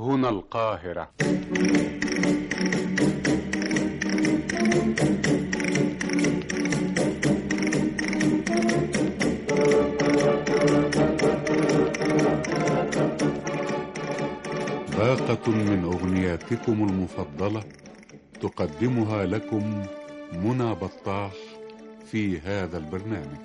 هنا القاهرة باقة من أغنياتكم المفضلة تقدمها لكم منى بطاح في هذا البرنامج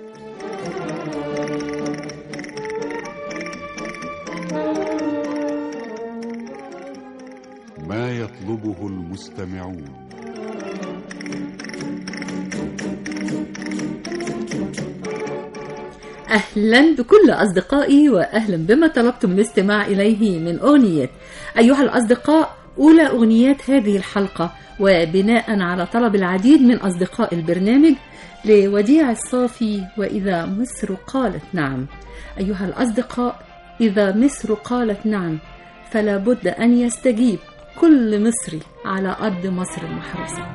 ما يطلبه المستمعون أهلا بكل أصدقائي وأهلا بما طلبتم الاستماع إليه من أغنية أيها الأصدقاء أولى أغنيات هذه الحلقة وبناء على طلب العديد من أصدقاء البرنامج لوديع الصافي وإذا مصر قالت نعم أيها الأصدقاء إذا مصر قالت نعم فلا بد أن يستجيب كل مصري على أرض مصر المحروسة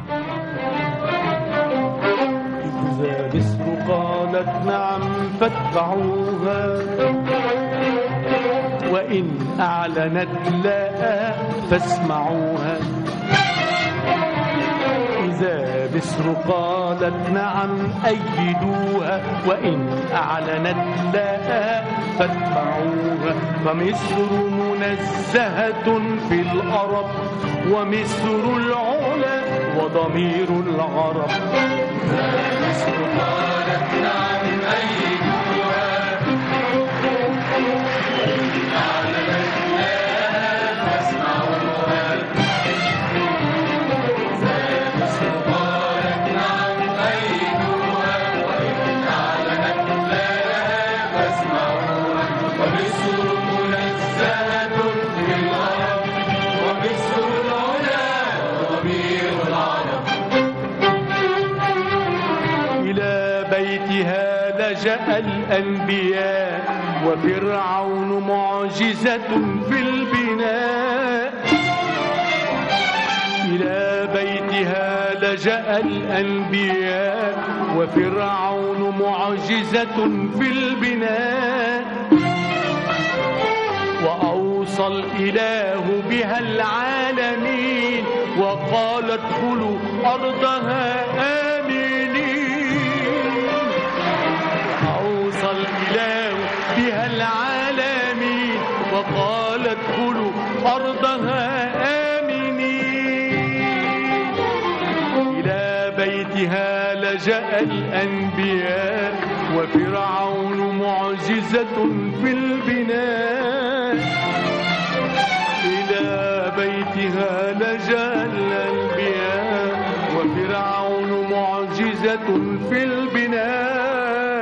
إذا مصر قالت نعم فاتبعوها وإن أعلنت لا فاسمعوها إذا مصر قالت نعم أيدوها وإن أعلنت لا فاتبعوها فمصر منزهة في الأرب ومصر العلا وضمير العرب مصر قالت نعم أيدوها وإن أعلنت لا فاسمعوها إلى بيتها لجأ الأنبياء وفرعون معجزة في البناء إلى بيتها لجأ الأنبياء وفرعون معجزة في البناء وأوصى الإله بها العالمين وقال ادخلوا أرضها آمنين أوصى الإله بها العالمين وقال ادخلوا أرضها آمنين إلى بيتها لجأ الأنبياء وفرعون معجزة في البناء إلى بيتها لجأ الأنبياء وفرعون معجزة في البناء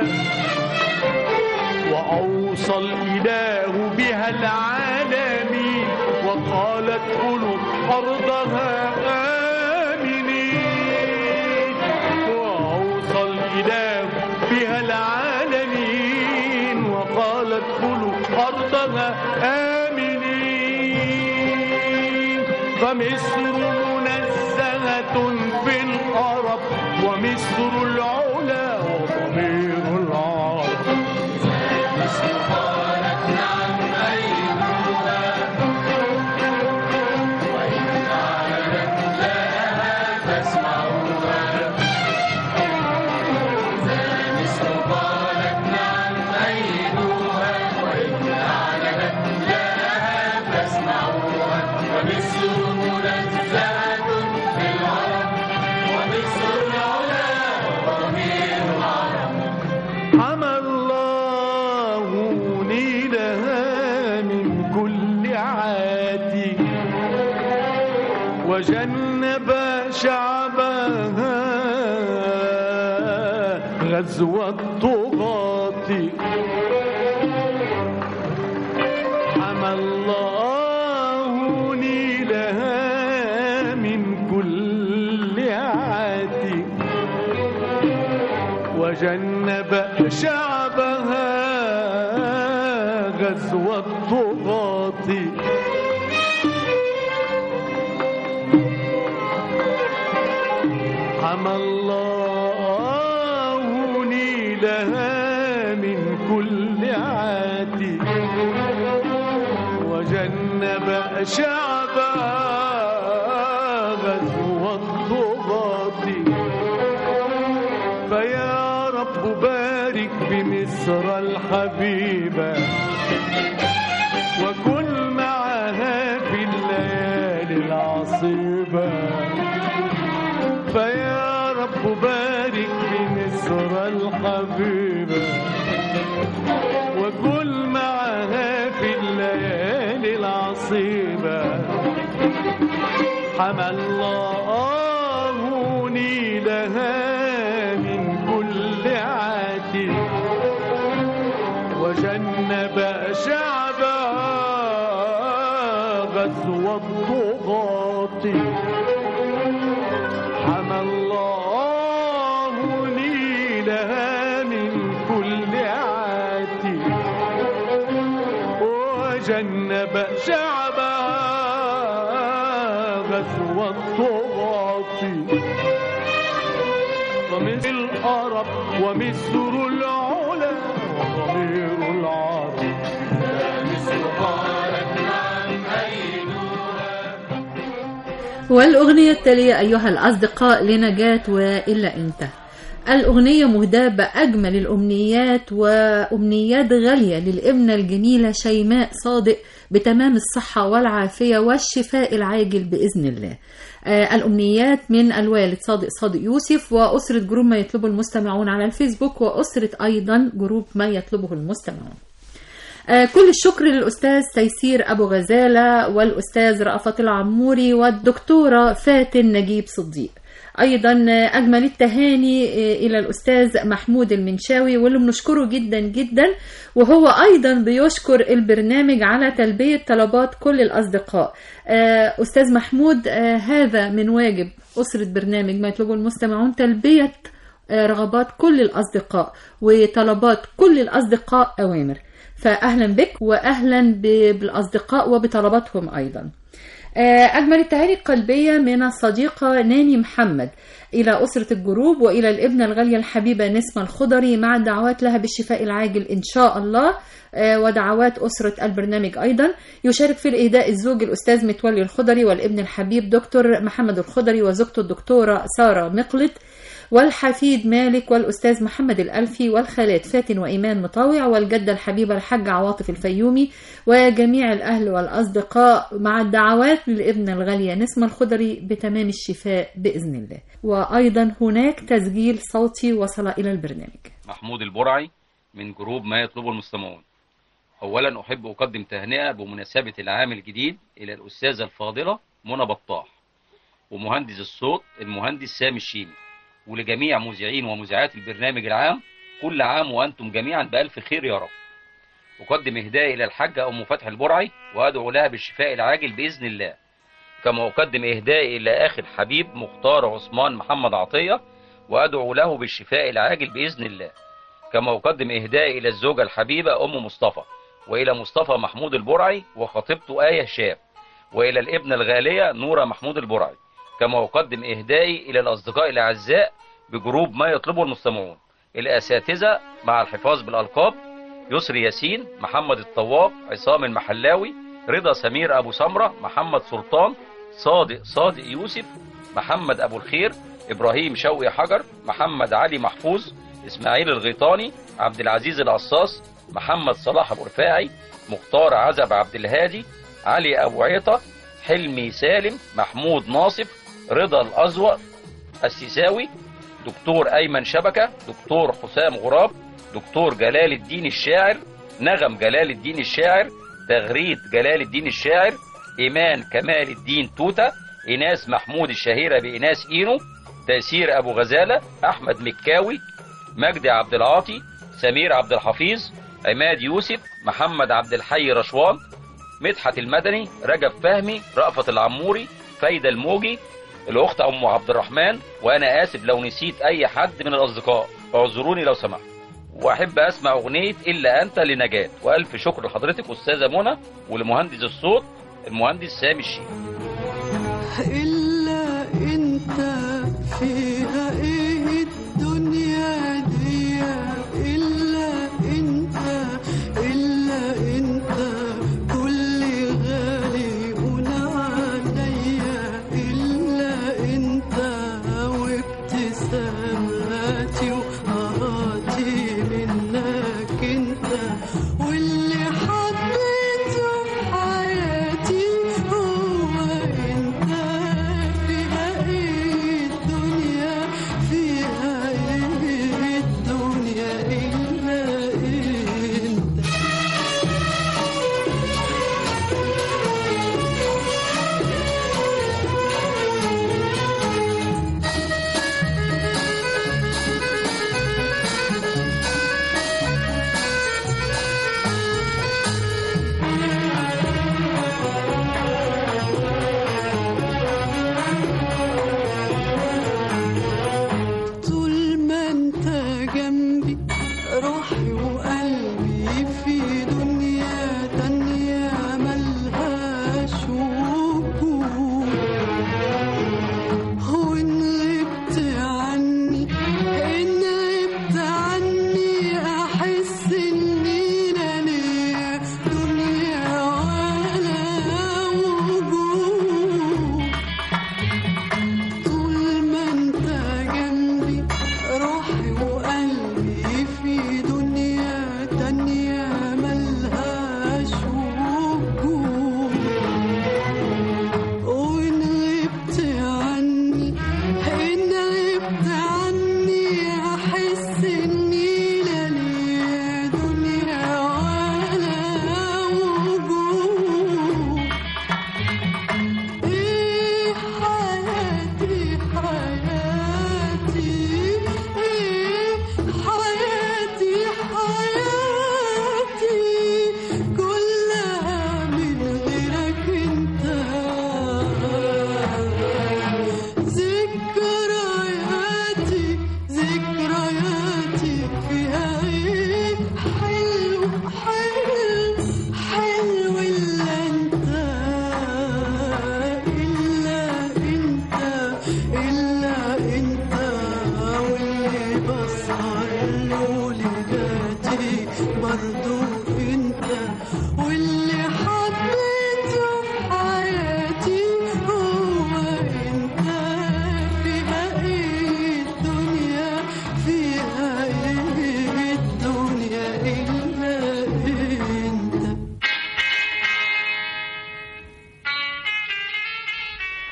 وأوصى الإله بها العالمين وقال ادخلوا أرضها آمنين وأوصى الإله بها العالمين وقال ادخلوا أرضها آمنين فمصر منزهة في العرب ومصر العلا وضمير العرب مصر قالت نعم أيها وإن أعلنت لها فاسمعوها مصر قالت نعم أيها وإن أعلنت لها فاسمعوها ومصر منزهة في العرب ومصر العلا وضمير العرب حمى الله نيلها من كل عاتي وجنب شعبها غزو الطغاة حمى الله نيلها من كل عاتي وجنب شعبها غزو الطغاة حمى الله نيلها من كل عاتي وجنب بقى شعبها غزو الضغاط فيا رب بارك بمصر الحبيبة وكن معها في الليالي العصيبة فيا رب بارك بمصر الحبيبة وكل معها في الليالي العصيبة حمى الله نيلها من كل عاتي وجنب شعبها غزو الطغاة حمى الله نيلها من كل عاتي وجنب شعبها غزو الطغاة ومثل الأرب ومصر العلا وضمير العاطف والأغنية التالية أيها الأصدقاء لنجاة وإلا أنت الأغنية مهداة بأجمل الأمنيات وأمنيات غالية للابنة الجميلة شيماء صادق بتمام الصحة والعافية والشفاء العاجل بإذن الله آه الأمنيات من الوالد صادق صادق يوسف وأسرة جروب ما يطلبه المستمعون على الفيسبوك وأسرة أيضا جروب ما يطلبه المستمعون آه، كل الشكر للأستاذ تيسير أبو غزالة والأستاذ رأفت العموري والدكتورة فاتن نجيب صديق أيضا آه، أجمل التهاني آه، إلى الأستاذ محمود المنشاوي واللي بنشكره جدا جدا وهو أيضا بيشكر البرنامج على تلبية طلبات كل الأصدقاء آه، أستاذ محمود آه، هذا من واجب أسرة برنامج ما يطلبه المستمعون تلبية آه، رغبات كل الأصدقاء وطلبات كل الأصدقاء أوامر فأهلا بك وأهلا ب- بالأصدقاء وبطلباتهم أيضا آه، أجمل التهاني القلبية من الصديقة ناني محمد إلى أسرة الجروب وإلى الابنة الغالية الحبيبة نسمة الخضري مع الدعوات لها بالشفاء العاجل إن شاء الله آه، ودعوات أسرة البرنامج أيضا يشارك في الإهداء الزوج الأستاذ متولي الخضري والابن الحبيب دكتور محمد الخضري وزوجته الدكتورة سارة مقلت والحفيد مالك والأستاذ محمد الألفي والخالات فاتن وإيمان مطاوع والجدة الحبيبة الحاجة عواطف الفيومي وجميع الأهل والأصدقاء مع الدعوات للابنة الغالية نسمة الخضري بتمام الشفاء بإذن الله وأيضا هناك تسجيل صوتي وصل إلى البرنامج محمود البرعي من جروب ما يطلبه المستمعون أولا أحب أقدم تهنئة بمناسبة العام الجديد إلى الأستاذة الفاضلة منى بطاح ومهندس الصوت المهندس سامي الشيمي ولجميع مذيعين ومذيعات البرنامج العام كل عام وأنتم جميعا بألف خير يا رب أقدم إهداء إلى الحاجة أم فتح البرعي وأدعو لها بالشفاء العاجل بإذن الله كما أقدم إهداء إلى أخي الحبيب مختار عثمان محمد عطية وأدعو له بالشفاء العاجل بإذن الله كما أقدم إهداء إلى الزوجة الحبيبة أم مصطفى وإلى مصطفى محمود البرعي وخطيبته آية شاب وإلى الابنة الغالية نورة محمود البرعي كما أقدم إهدائي إلى الأصدقاء الأعزاء بجروب ما يطلبه المستمعون الأساتذة مع الحفاظ بالألقاب يسري ياسين محمد الطواق عصام المحلاوي رضا سمير أبو سمرة محمد سلطان صادق صادق يوسف محمد أبو الخير إبراهيم شوقي حجر محمد علي محفوظ إسماعيل الغيطاني عبد العزيز القصاص محمد صلاح أبو رفاعي مختار عزب عبد الهادي علي أبو عيطة حلمي سالم محمود ناصف رضا الأزور السيساوي دكتور أيمن شبكة دكتور حسام غراب دكتور جلال الدين الشاعر نغم جلال الدين الشاعر تغريد جلال الدين الشاعر إيمان كمال الدين توتة إناس محمود الشهيرة بإناس إينو تيسير أبو غزالة أحمد مكاوي مجدي عبد العاطي سمير عبد الحفيظ عماد يوسف محمد عبد الحي رشوان مدحت المدني رجب فهمي رأفت العموري فايدة الموجي الأخت أم عبد الرحمن وأنا آسف لو نسيت أي حد من الأصدقاء اعذروني لو سمحت وأحب أسمع أغنية إلا أنت لنجاة وألف شكر لحضرتك أستاذة منى ولمهندس الصوت المهندس سامي الشيخ إلا أنت فيها إيه الدنيا دي إلا أنت إلا أنت كل غالي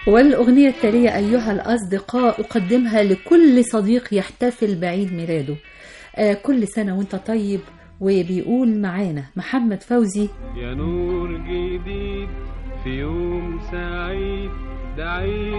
والأغنية التالية أيها الأصدقاء أقدمها لكل صديق يحتفل بعيد ميلاده آه كل سنة وانت طيب وبيقول معانا محمد فوزي يا نور جديد في يوم سعيد ده عيد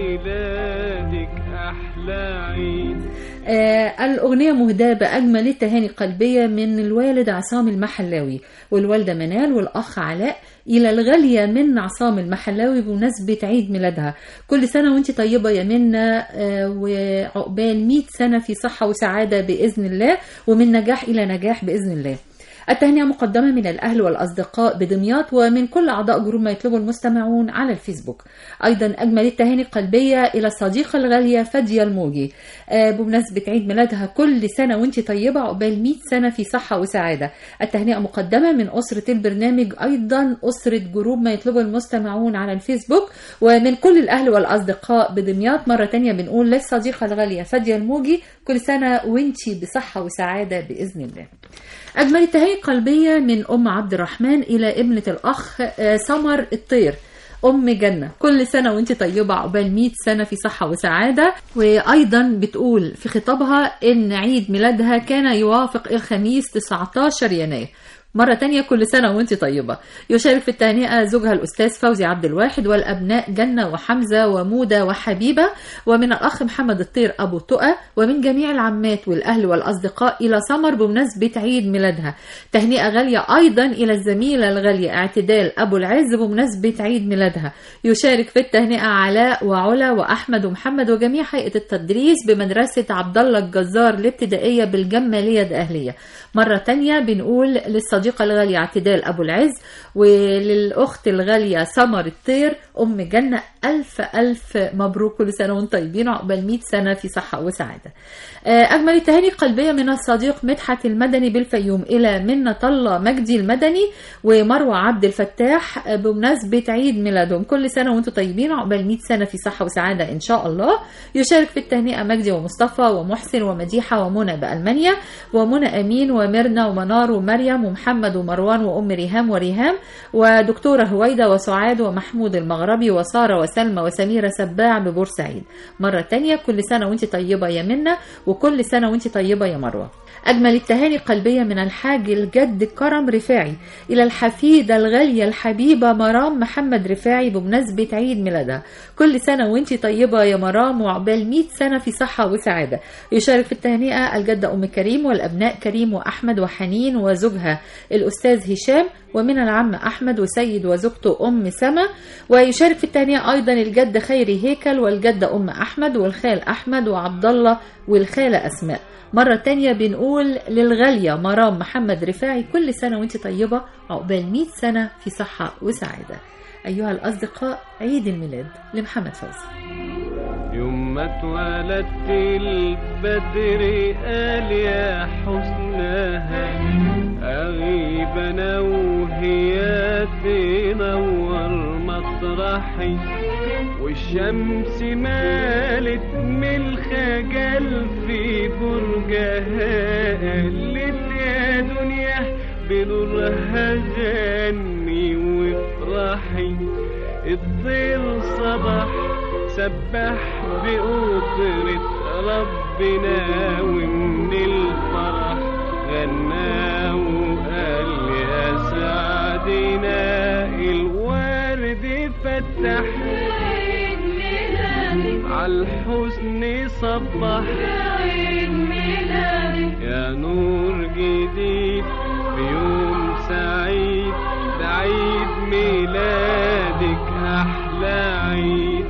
ميلادك أحلى عيد آه الأغنية مهداة بأجمل التهاني القلبية من الوالد عصام المحلاوي والوالدة منال والأخ علاء إلى الغالية من عصام المحلاوي بمناسبة عيد ميلادها كل سنة وانت طيبة يا منا آه وعقبال 100 سنة في صحة وسعادة بإذن الله ومن نجاح إلى نجاح بإذن الله التهنئة مقدمة من الأهل والأصدقاء بدمياط ومن كل أعضاء جروب ما يطلبه المستمعون على الفيسبوك أيضا أجمل التهاني القلبية إلى الصديقة الغالية فادية الموجي آه، بمناسبة عيد ميلادها كل سنة وانت طيبة عقبال 100 سنة في صحة وسعادة التهنئة مقدمة من أسرة البرنامج أيضا أسرة جروب ما يطلبه المستمعون على الفيسبوك ومن كل الأهل والأصدقاء بدمياط مرة تانية بنقول للصديقة الغالية فادية الموجي كل سنة وانت بصحة وسعادة بإذن الله أجمل التهاني القلبية من أم عبد الرحمن إلى ابنة الأخ آه، سمر الطير أم جنة كل سنة وانت طيبة عقبال 100 سنة في صحة وسعادة وأيضا بتقول في خطابها إن عيد ميلادها كان يوافق الخميس 19 يناير مرة تانية كل سنة وانت طيبة يشارك في التهنئة زوجها الأستاذ فوزي عبد الواحد والأبناء جنة وحمزة ومودة وحبيبة ومن الأخ محمد الطير أبو تقى ومن جميع العمات والأهل والأصدقاء إلى سمر بمناسبة عيد ميلادها تهنئة غالية أيضا إلى الزميلة الغالية اعتدال أبو العز بمناسبة عيد ميلادها يشارك في التهنئة علاء وعلا وأحمد ومحمد وجميع هيئة التدريس بمدرسة عبد الله الجزار الابتدائية بالجمالية الأهلية مرة تانية بنقول للصديقة الغالية اعتدال أبو العز وللأخت الغالية سمر الطير أم جنة ألف ألف مبروك كل سنة وانتم طيبين عقبال 100 سنة في صحة وسعادة آه، أجمل التهاني القلبية من الصديق مدحت المدني بالفيوم إلى منة الله مجدي المدني ومروة عبد الفتاح آه، بمناسبة عيد ميلادهم كل سنة وانتم طيبين عقبال 100 سنة في صحة وسعادة إن شاء الله يشارك في التهنئة مجدي ومصطفى ومحسن ومديحة ومنى بألمانيا ومنى أمين وميرنا ومنار ومريم ومحمد ومروان وأم ريهام وريهام ودكتورة هويدا وسعاد ومحمود المغربي وسارة وسلمى وسميرة سباع ببورسعيد مرة تانية كل سنة وانت طيبة يا منى وكل سنة وانت طيبة يا مروة أجمل التهاني القلبية من الحاج الجد كرم رفاعي إلى الحفيدة الغالية الحبيبة مرام محمد رفاعي بمناسبة عيد ميلادها كل سنة وانت طيبة يا مرام وعقبال 100 سنة في صحة وسعادة يشارك في التهنئة الجدة أم كريم والأبناء كريم وأحمد وحنين وزوجها الأستاذ هشام ومن العم أحمد وسيد وزوجته أم سما ويشارك في التهنئة أيضا الجد خيري هيكل والجدة أم أحمد والخال أحمد وعبد الله والخالة أسماء مرة تانية بنقول للغالية مرام محمد رفاعي كل سنة وانت طيبة عقبال 100 سنة في صحة وسعادة أيها الأصدقاء عيد الميلاد لمحمد فوزي يوم ما اتولدت البدر قال يا حسنها أغيب أنا وهي تنور مطرحي والشمس مالت من الخجل في برجها قالت يا دنيا بنورها غني وافرحي الطير صبح سبح بقدرة ربنا ومن الفرح غنى وقال يا سعدنا الورد فتح عالحزن صبح يا نور جديد في يوم سعيد ده عيد ميلادك أحلى عيد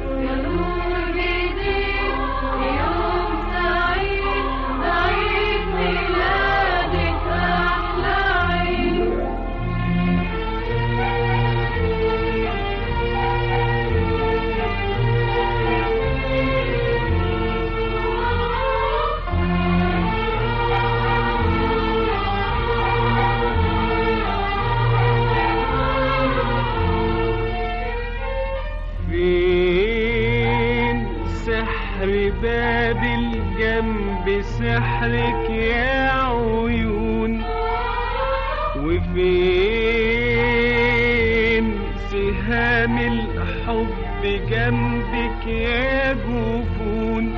فين سحر باب الجنب سحرك يا عيون وفين سهام الحب جنبك يا جفون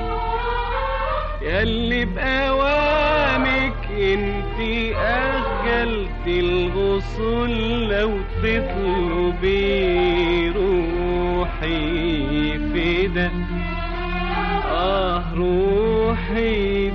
ياللي بأوامك انت أخجلت الغصون لو تطلبي روحي فدا آه روحي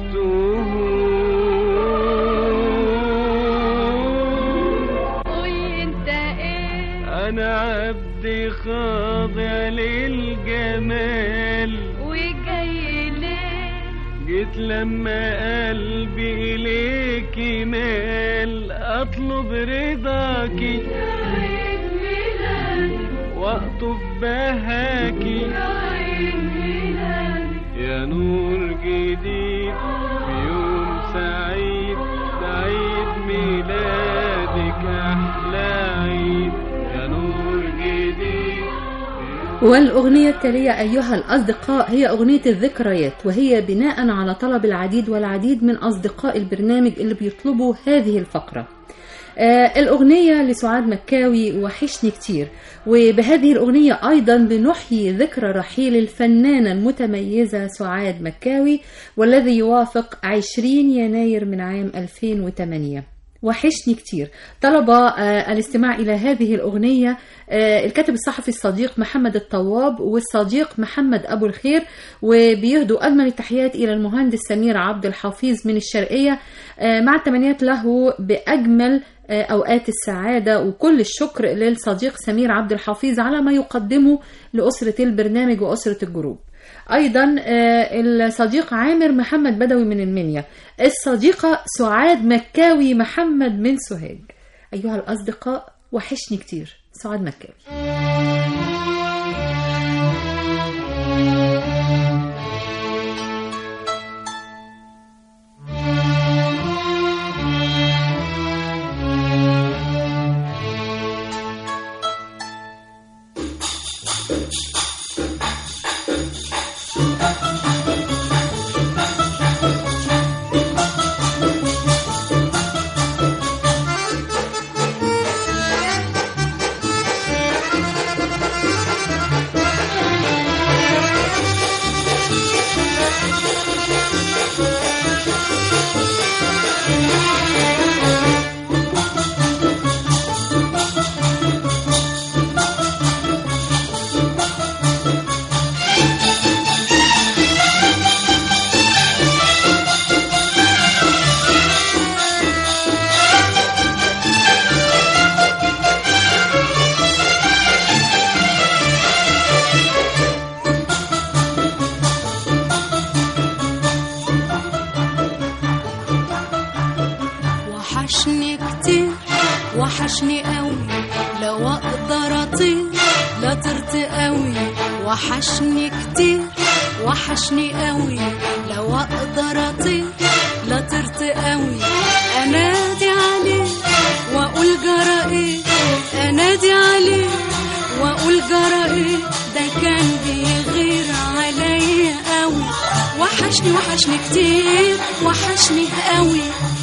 تهون قولي انت ايه أنا عبد خاضع للجمال وجاي ليه جيت لما قلبي إليك مال أطلب رضاكي عيد ميلادي وأقطف بهاكي عيد ميلادي يا نور جديد في يوم سعيد سعيد ميلادك أحلى عيد يا نور جديد والأغنية التالية أيها الأصدقاء هي أغنية الذكريات وهي بناء على طلب العديد والعديد من أصدقاء البرنامج اللي بيطلبوا هذه الفقرة آه الأغنية لسعاد مكاوي وحشني كتير وبهذه الأغنية أيضا بنحيي ذكرى رحيل الفنانة المتميزة سعاد مكاوي والذي يوافق 20 يناير من عام 2008 وحشني كتير طلب آه، الاستماع إلى هذه الأغنية آه، الكاتب الصحفي الصديق محمد الطواب والصديق محمد أبو الخير وبيهدوا أجمل التحيات إلى المهندس سمير عبد الحفيظ من الشرقية آه، مع التمنيات له بأجمل آه، أوقات السعادة وكل الشكر للصديق سمير عبد الحفيظ على ما يقدمه لأسرة البرنامج وأسرة الجروب ايضا آه، الصديق عامر محمد بدوي من المنيا الصديقه سعاد مكاوي محمد من سوهاج ايها الاصدقاء وحشني كتير سعاد مكاوي وحشني كتير وحشني قوي لو اقدر اطير لا طرت قوي وحشني كتير وحشني قوي لو اقدر اطير لا طرت قوي انادي عليه واقول جرى ايه انادي عليه واقول جرى ايه ده كان بيغير عليا قوي وحشني وحشني كتير وحشني قوي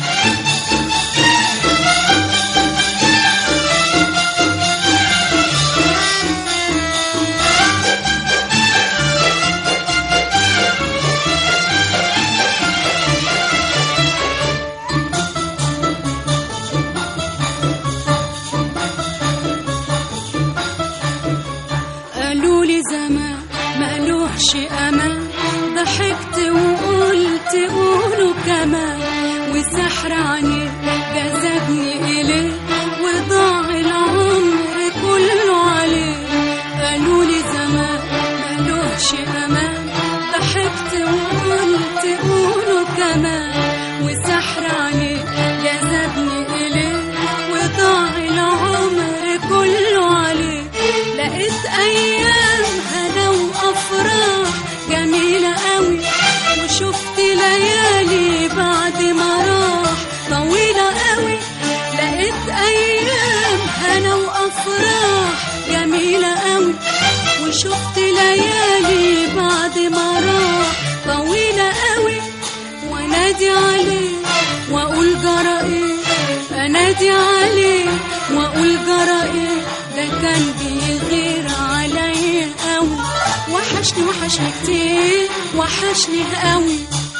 قالوا لي زمان مالوحش امان ضحكت وقلت قولوا كمان وسحر عينيه جذبني اليه وضاع العمر كله عليه قالوا لي زمان مالوحش امان ضحكت وقلت قولوا كمان وسحر عينيه جذبني اليه وضاع العمر كله عليه لقيت ايام هنا وافراح جميله قوي وشفت ليالي بعد ما راح طويله قوي لقيت ايام هنا وافراح جميله قوي وشفت ليالي بعد ما راح طويله قوي وانادي عليه واقول جرى ايه انادي عليه واقول جرى ايه ده كان بيغير عليا وحشني وحشني كتير وحشني قوي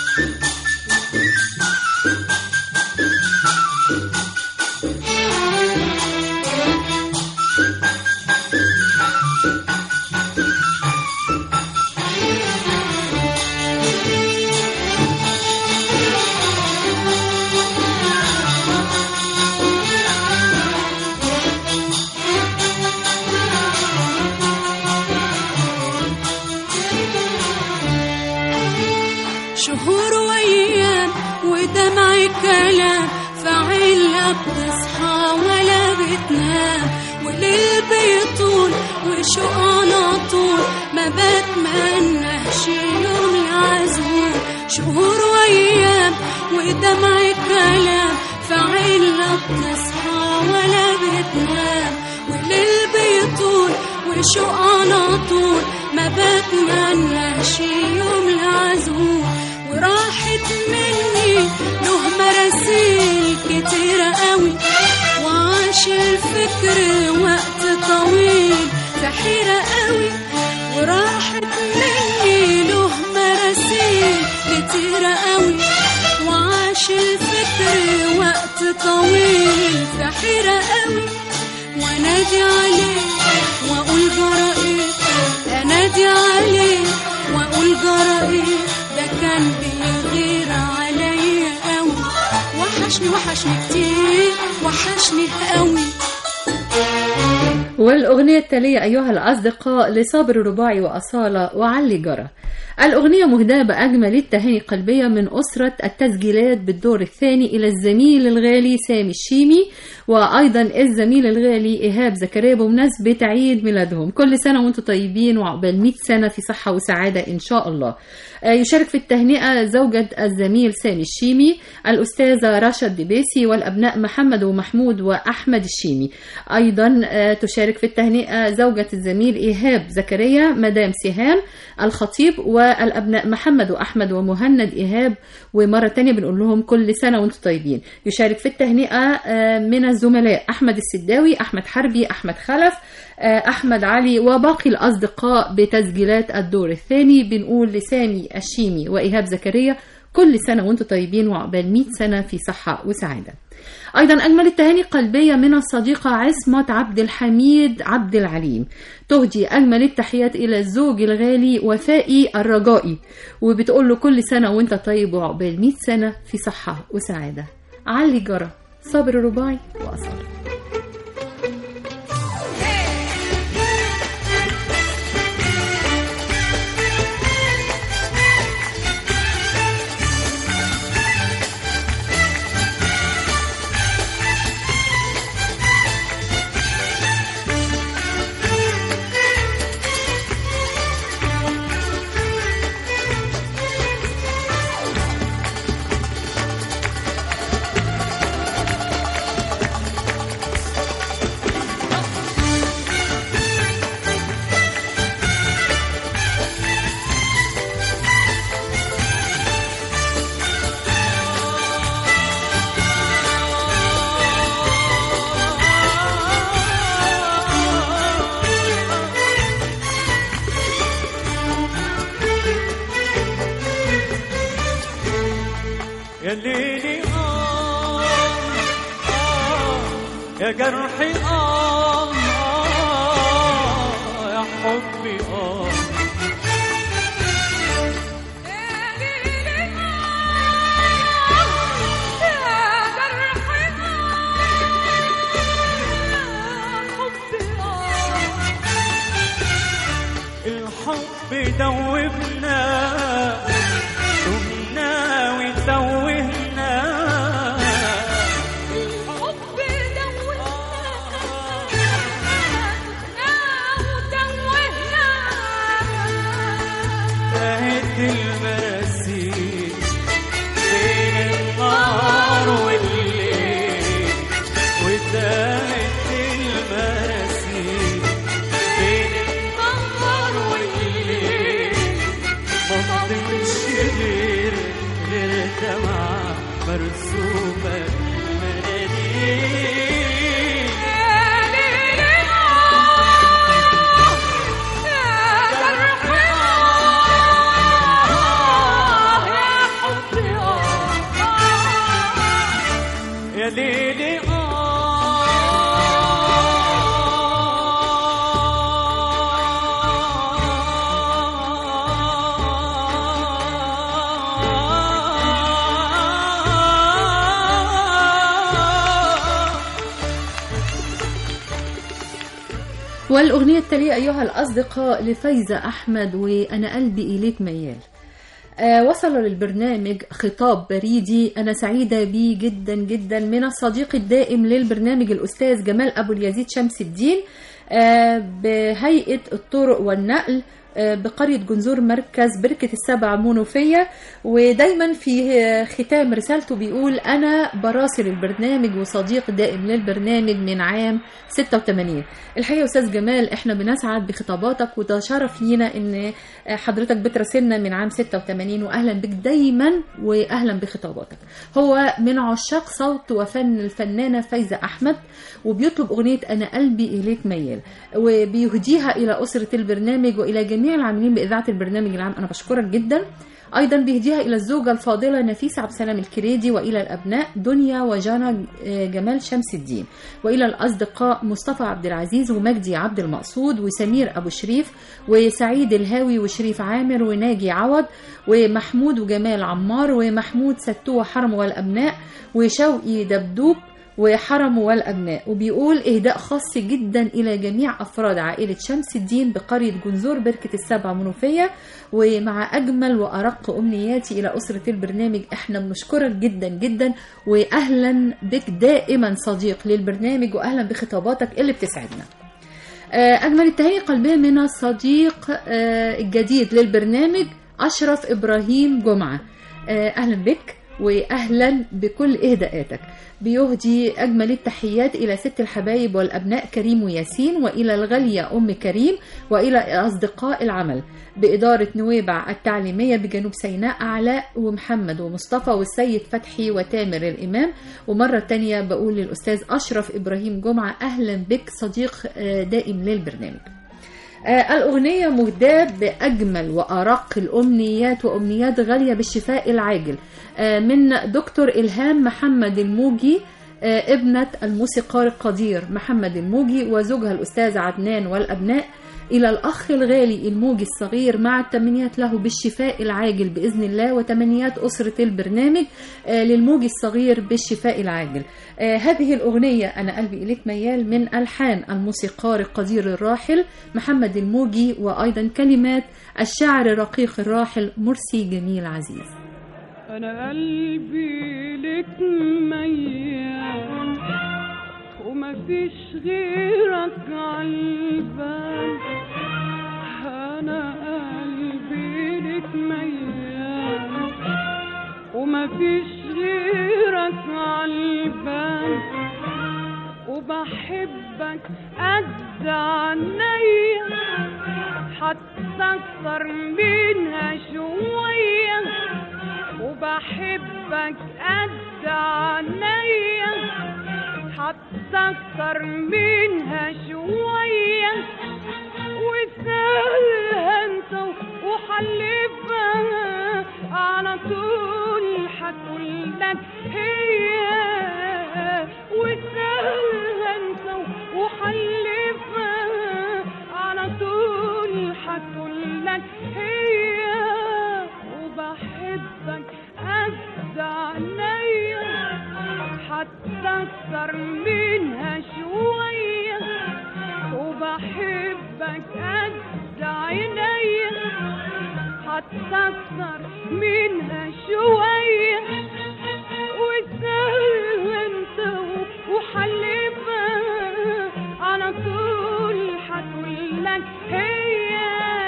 شهور وايام ودمع كلام فعيلة بتصحى ولا بتنام وليل بيطول وشوقنا طول ما بتمناش يوم العزول شهور وايام ودمع كلام فعيلة بتصحى ولا بتنام وليل بيطول وشوقنا طول ما بتمناش يوم العزول وراحت مني له مراسيل كتيرة قوي وعاش الفكر وقت طويل في حيرة قوي وراحت مني له مراسيل كتيرة قوي وعاش الفكر وقت طويل في حيرة قوي وانادي عليه واقول جرائي انادي عليه واقول جرائي ده كان بيغير عليا قوي وحشني وحشني كتير وحشني قوي والأغنية التالية أيها الأصدقاء لصابر الرباعي وأصالة وعلي جرى الأغنية مهداة بأجمل التهاني القلبية من أسرة التسجيلات بالدور الثاني إلى الزميل الغالي سامي الشيمي وأيضا الزميل الغالي إيهاب زكريا بمناسبة عيد ميلادهم كل سنة وأنتم طيبين وعقبال 100 سنة في صحة وسعادة إن شاء الله آه، يشارك في التهنئة زوجة الزميل سامي الشيمي الأستاذة رشا الدبيسي والأبناء محمد ومحمود وأحمد الشيمي أيضا آه، تشارك في التهنئة زوجة الزميل إيهاب زكريا مدام سهام الخطيب والأبناء محمد وأحمد ومهند إيهاب ومرة تانية بنقول لهم كل سنة وانتم طيبين يشارك في التهنئة آه، من الزملاء أحمد السداوي أحمد حربي أحمد خلف آه، أحمد علي وباقي الأصدقاء بتسجيلات الدور الثاني بنقول لسامي الشيمي وإيهاب زكريا كل سنة وانتم طيبين وعقبال 100 سنة في صحة وسعادة أيضا أجمل التهاني قلبية من الصديقة عصمت عبد الحميد عبد العليم تهدي أجمل التحيات إلى الزوج الغالي وفائي الرجائي وبتقول له كل سنة وانت طيب وعقبال 100 سنة في صحة وسعادة علي جرى صابر رباعي وأصالة يا ليلي آه آه يا جرحي آه آه يا حبي آه الحب دوبنا دمنا وتوهنا تاهت المراسيل بين النهار والليل وتاهت المراسيل بين النهار والليل ما فضلش غير غير دمعة مرسومة بالمناديل والأغنية التالية أيها الأصدقاء لفايزة أحمد وأنا قلبي إليك ميال آه وصل للبرنامج خطاب بريدي أنا سعيدة بيه جدا جدا من الصديق الدائم للبرنامج الأستاذ جمال أبو اليزيد شمس الدين آه بهيئة الطرق والنقل آه، بقرية جنزور مركز بركة السبع منوفية ودايما في آه، ختام رسالته بيقول أنا براسل البرنامج وصديق دائم للبرنامج من عام 86 الحقيقة يا أستاذ جمال إحنا بنسعد بخطاباتك وده شرف لينا إن آه، حضرتك بتراسلنا من عام 86 وأهلا بك دايما وأهلا بخطاباتك هو من عشاق صوت وفن الفنانة فايزة أحمد وبيطلب أغنية أنا قلبي إليك ميال وبيهديها إلى أسرة البرنامج وإلى جميع العاملين بإذاعة البرنامج العام أنا بشكرك جدا أيضا بيهديها إلى الزوجة الفاضلة نفيسة عبد السلام الكريدي وإلى الأبناء دنيا وجانا آه، جمال شمس الدين وإلى الأصدقاء مصطفى عبد العزيز ومجدي عبد المقصود وسمير أبو شريف وسعيد الهاوي وشريف عامر وناجي عوض ومحمود وجمال عمار ومحمود ستوه حرم والأبناء وشوقي دبدوب وحرمه والأبناء وبيقول إهداء خاص جدا إلى جميع أفراد عائلة شمس الدين بقرية جنزور بركة السبع منوفية ومع أجمل وأرق أمنياتي إلى أسرة البرنامج إحنا بنشكرك جدا جدا وأهلا بك دائما صديق للبرنامج وأهلا بخطاباتك اللي بتسعدنا آه، أجمل التهاني قلبية من الصديق آه، الجديد للبرنامج أشرف إبراهيم جمعة آه، أهلا بك وأهلا بكل إهداءاتك بيهدي أجمل التحيات إلى ست الحبايب والأبناء كريم وياسين وإلى الغالية أم كريم وإلى أصدقاء العمل بإدارة نويبع التعليمية بجنوب سيناء علاء ومحمد ومصطفى والسيد فتحي وتامر الإمام ومرة تانية بقول للأستاذ أشرف إبراهيم جمعة أهلا بك صديق آه، دائم للبرنامج آه، الأغنية مهداة بأجمل وأرق الأمنيات وأمنيات غالية بالشفاء العاجل آه، من دكتور إلهام محمد الموجي آه، ابنة الموسيقار القدير محمد الموجي وزوجها الأستاذ عدنان والأبناء إلى الأخ الغالي الموجي الصغير مع التمنيات له بالشفاء العاجل بإذن الله وتمنيات أسرة البرنامج آه، للموجي الصغير بالشفاء العاجل آه، هذه الأغنية أنا قلبي إليك ميال من ألحان الموسيقار القدير الراحل محمد الموجي وأيضا كلمات الشاعر الرقيق الراحل مرسي جميل عزيز انا قلبي لك ميال ومفيش غيرك عالبال انا قلبي لك ميال ومفيش غيرك عالبال وبحبك قد عينيا حتى اكتر منها شويه وبحبك قد عينيا حتى اكتر منها شوية وسهلها انت وحلفها على طول هتقولك هي وسهلها انت وحلفها على طول هتقولك هي وبحبك قد عينيا حتى اكتر منها شوية وبحبك قد عينيا حتى اكتر منها شوية وسهل انت وحلفها على طول هتقولك هي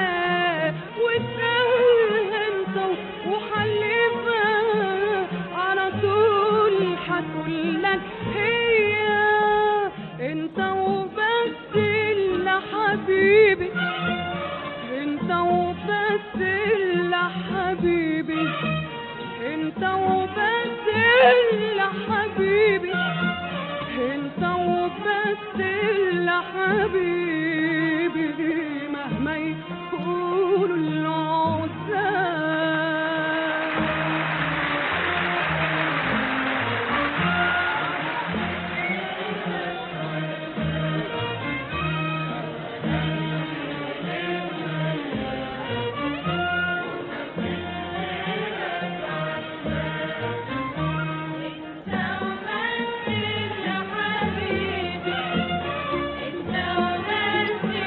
وسهل انت وحلفها على طول هتقولك هي انت وبس اللي حبيبي انت وبس اللي حبيبي انت وبس اللي حبيبي انت وبس اللي حبيبي مهما يقولوا العزاب انت وبس يا حبيبي انت وبس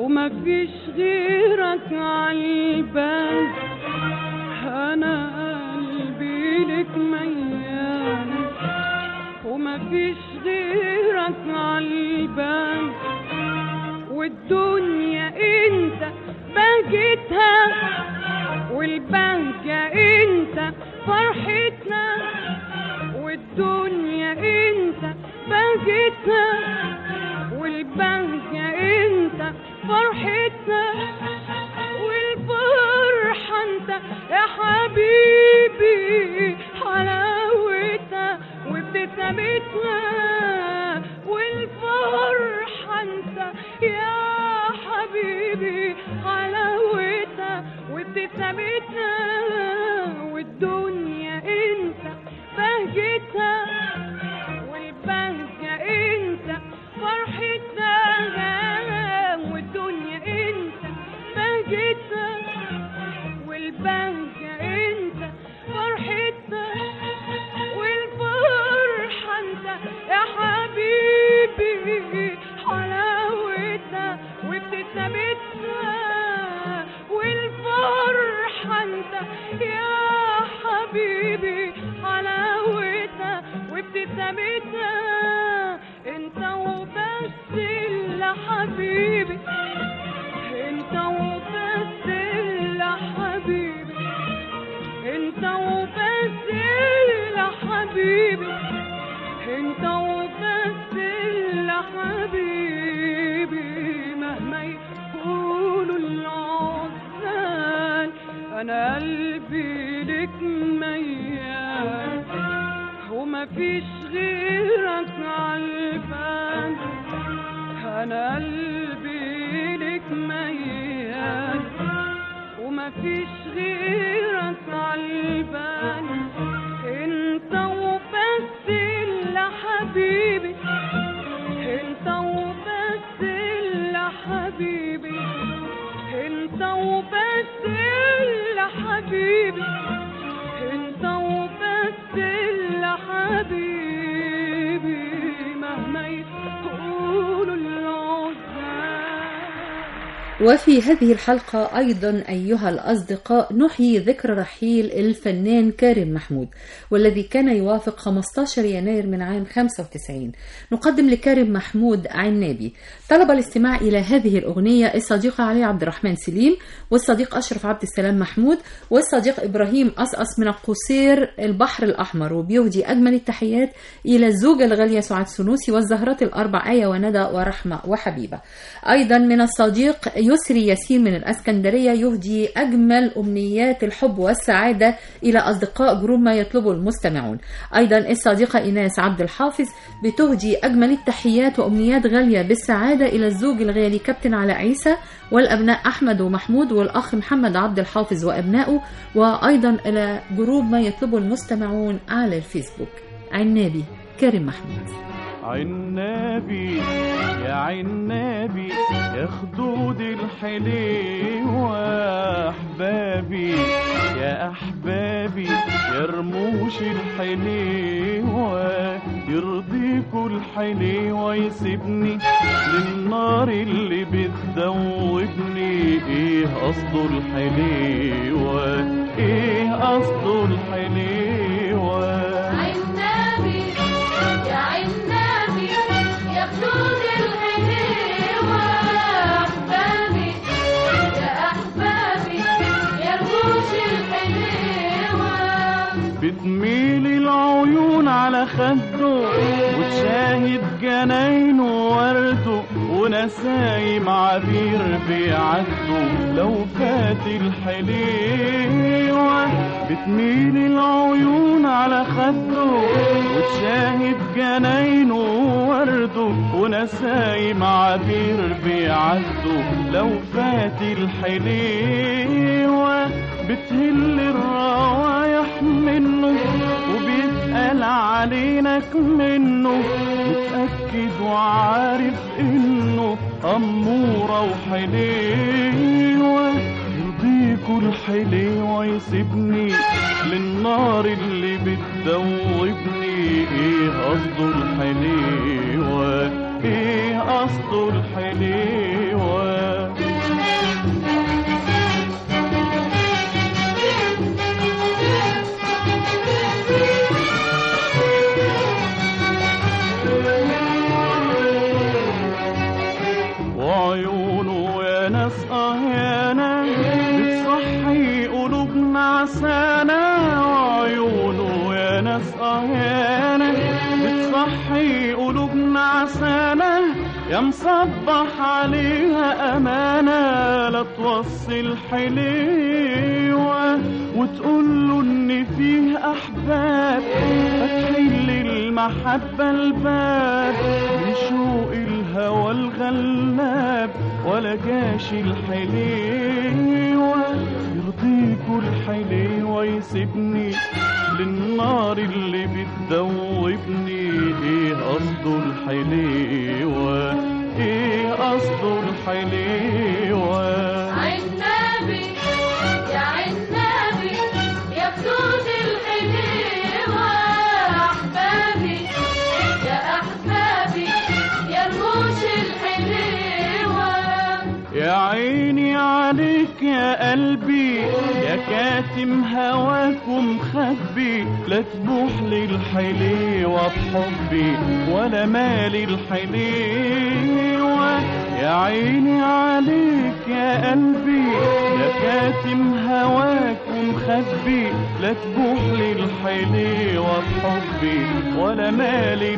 ومفيش غيرك عالبال انا قلبي لك ميال ومفيش غيرك عالبال والدنيا انت بهجتها والبهجة انت فرحتنا والدنيا انت بهجتها والبهجة انت فرحتنا والفرحة انت يا حبيبي حلاوتها وابتسامتنا والفرحة انت يا حبيبي حلاوتها وابتسامتنا والدنيا انت بهجتها والبهجة انت فرحتها والدنيا انت بهجتها والبهجة انت فرحتها والفرحة انت يا حبيبي حلاوتها وابتسامتها والفرحة انت يا حبيبي حلاوتها وابتسامتها انت وبس اللي حبيبي انت وبس اللي حبيبي انت وبس اللي حبيبي انت وبس اللي حبيبي مهما يقولوا العزال انا قلبي لك ميال ومفيش غيرك عالبال انا قلبي لك ميال ومفيش غيرك عالبال انت وبس اللي حبيبي انت وبس اللي حبيبي انت وبس اللي حبيبي انت وبس اللي حبيبي مهما يقولوا العزال وفي هذه الحلقة أيضا أيها الأصدقاء نحيي ذكرى رحيل الفنان كارم محمود والذي كان يوافق 15 يناير من عام 95 نقدم لكارم محمود عنابي طلب الاستماع إلى هذه الأغنية الصديق علي عبد الرحمن سليم والصديق أشرف عبد السلام محمود والصديق إبراهيم أصأص من القصير البحر الأحمر وبيهدي أجمل التحيات إلى الزوجة الغالية سعاد سنوسي والزهرات الأربع آية وندى ورحمة وحبيبة أيضا من الصديق يسري ياسين من الأسكندرية يهدي أجمل أمنيات الحب والسعادة إلى أصدقاء جروب ما يطلبه المستمعون أيضا الصديقة إيناس عبد الحافظ بتهدي أجمل التحيات وأمنيات غالية بالسعادة إلى الزوج الغالي كابتن علاء عيسى والأبناء أحمد ومحمود والأخ محمد عبد الحافظ وأبنائه وأيضا إلى جروب ما يطلبه المستمعون على الفيسبوك عنابي كريم محمود عنابي يا عنابي يا خدود الحليوة أحبابي يا أحبابي يا رموش الحليوة يرضيكوا الحليوة يسيبني للنار اللي بتذوبني ايه قصده الحليوة ايه قصده الحليوة عنابي يا عنابي يا خدود الحليوة أحبابي يا أحبابي يا رموش الحليوة بتميل العيون على خده وتشاهد جناينه ورده ونسايم عبير بيعدوا لو فات الحليوة بتميل العيون على خده وتشاهد جناينه ورده ونسايم عبير بيعدوا لو فات الحليوة بتهل الروايح منه وبيسأل علينك منه متأكد وعارف انه أمورة وحليوة يرضيكوا الحليوة يسيبني للنار اللي بتذوبني ايه قصده الحليوة ايه قصده الحليوة ناس اه يا ناس بتصحي قلوبنا عسانا وعيونه يا ناس اه يا ناس بتصحي قلوبنا عسانا يا مصبح عليها أمانة لا توصل حليوة وتقول له إن فيه أحباب فاتحين للمحبة الباب من شوق الهوى الغلاب ولا جاش الحليوة يرضيكوا الحليوة يسيبني للنار اللي بتدوبني ايه قصده الحليوة ايه قصده الحليوة عنابي يا عنابي يا خدود الحليوة أحبابي يا أحبابي يا رموش الحليوة يا عيني عليك يا قلبي يا كاتم هواك ومخبي لا تبوح للحليوة بحبي ولا مالي الحليوة يا عيني عليك يا قلبي يا كاتم هواك ومخبي لا تبوح للحليوة بحبي ولا مالي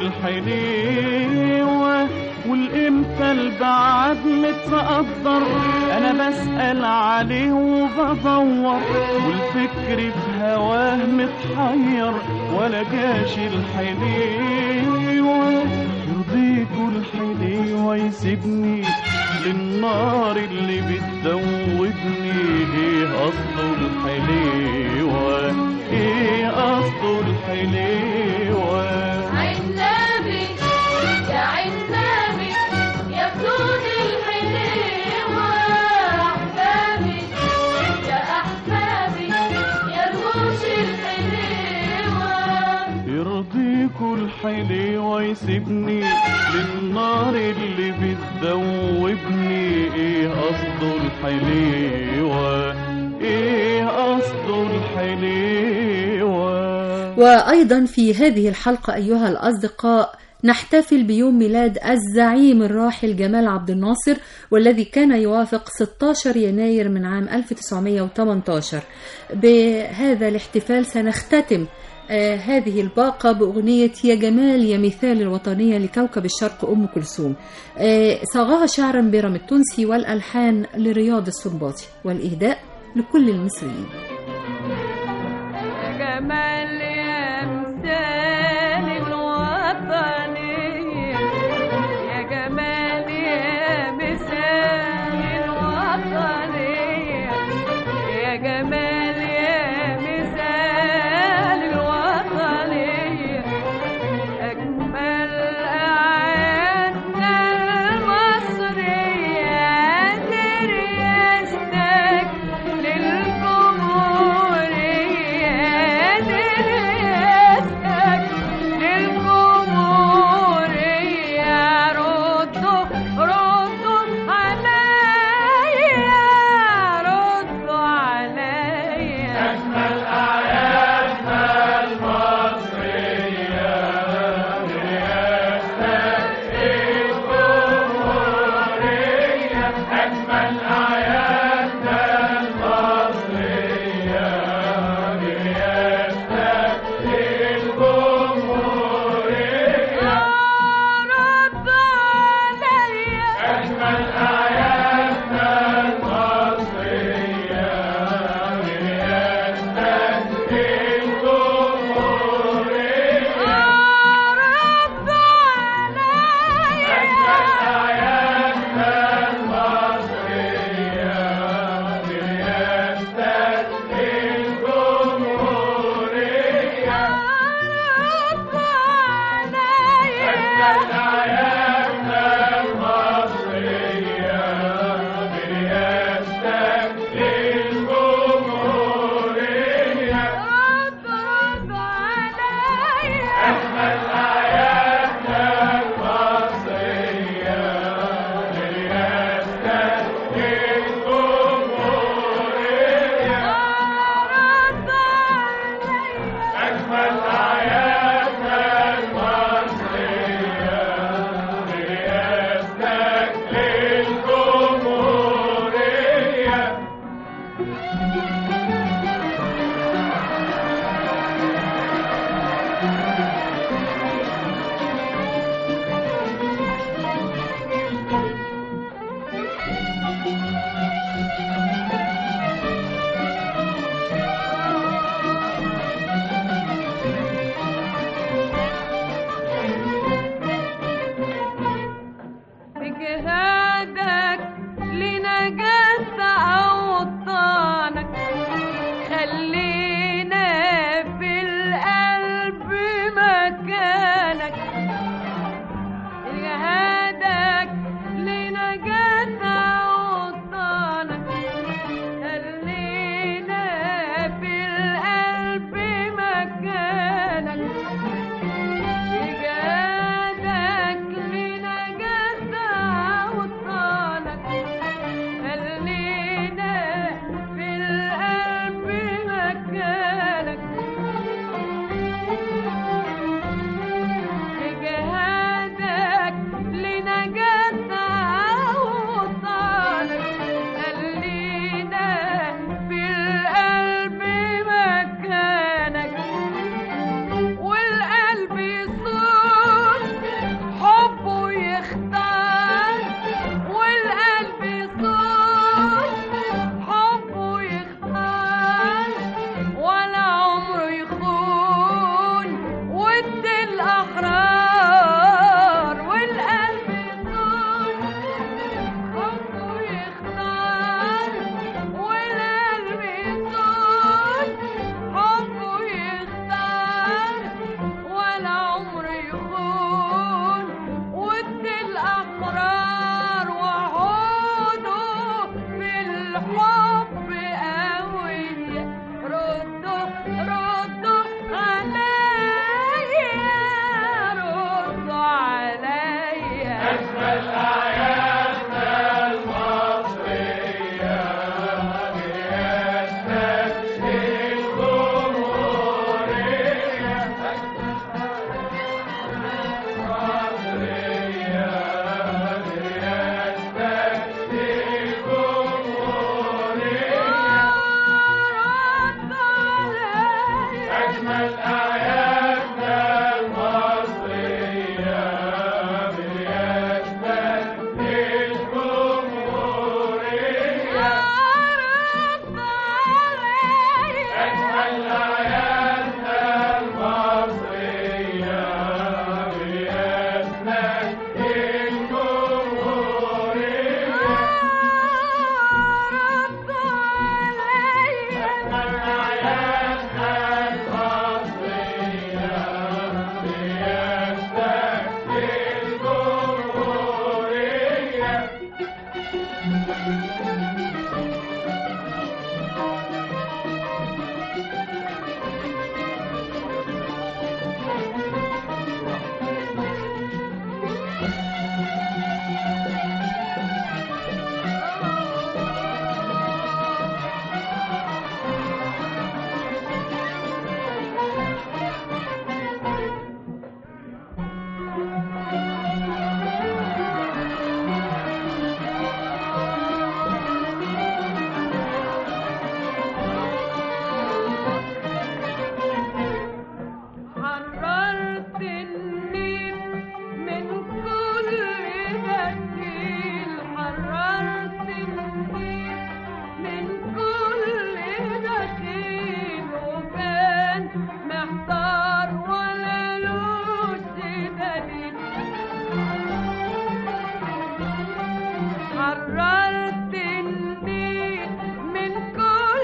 الحليوة والامتى البعد متقدر انا بسأل عليه وبدور والفكر في هواه متحير ولا جاش الحليوة يرضيكوا الحليوة يسيبني للنار اللي بتدوبني ايه قصده الحليوة ايه قصده الحليوة عنابي يا عنابي يا خدود الحليوة أحبابي يا أحبابي يا رموش الحليوة يرضيكوا الحليوة يسيبني للنار اللي بتدوبني ايه قصده الحليوة ايه قصده الحليوة وأيضا في هذه الحلقة أيها الأصدقاء نحتفل بيوم ميلاد الزعيم الراحل جمال عبد الناصر والذي كان يوافق 16 يناير من عام 1918 بهذا الاحتفال سنختتم آه هذه الباقة بأغنية يا جمال يا مثال الوطنية لكوكب الشرق أم كلثوم آه صاغها شعرا بيرم التونسي والألحان لرياض السنباطي والإهداء لكل المصريين يا جمال يا مثال الوطنية يا جمال يا مثال الوطنية يا جمال يا مثال الوطنية أجمل أعيادنا المصرية دريستك للجمهورية دريستك للجمهورية ردوا ردوا عليا ردوا عليا الحب قوية ردوا ردوا عليا ردوا عليا حررت النيل من كل دخيل حررت النيل من كل دخيل وكان محتار ولا لوش دليل حررت النيل من كل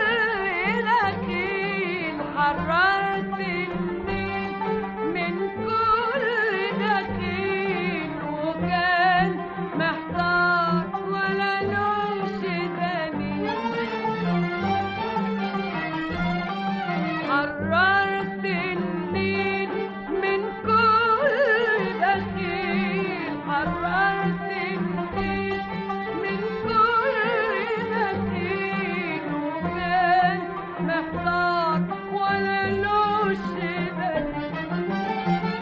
دخيل حررت النيل من كل دخيل وكان محتار ولا لوش دليل حررت النيل من كل دخيل حررت النيل من كل دخيل وكان محتار ولا لوش دليل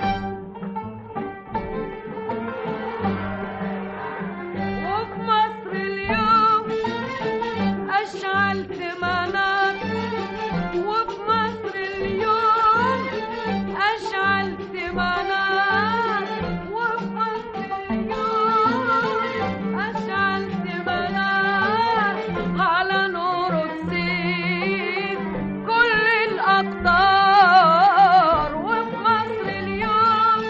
وفي مصر اليوم أشعلت منار وفي مصر اليوم أشعلت منار وفي مصر اليوم أشعلت منار على نور السيف كل الأقطار وفي مصر اليوم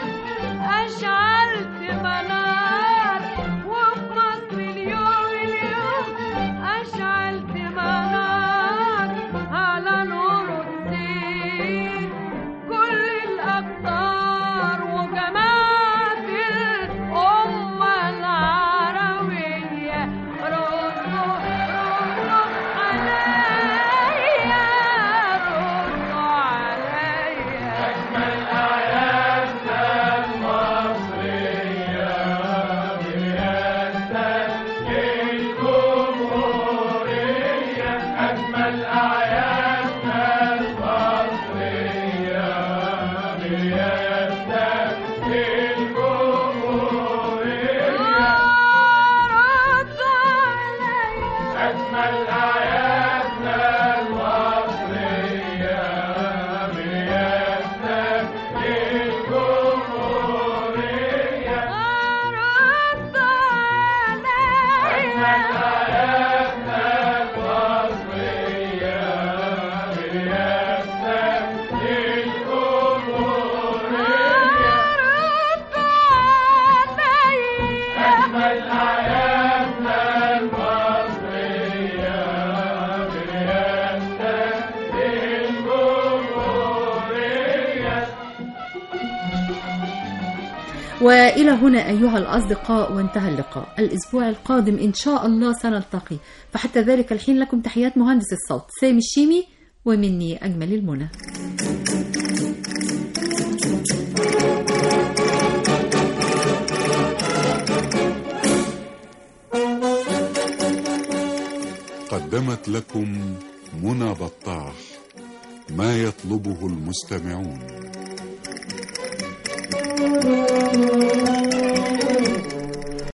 أشعلت منار وفي مصر اليوم اليوم أشعلت منار على نور الدين كل الأقطار وجماعة الأمة العربية ردوا ردوا عليا ردوا عليا أجمل حياتنا المصرية وإلى هنا أيها الأصدقاء وانتهى اللقاء الأسبوع القادم إن شاء الله سنلتقي فحتى ذلك الحين لكم تحيات مهندس الصوت سامي الشيمي ومني أجمل المنى قدمت لكم منى بطاح ما يطلبه المستمعون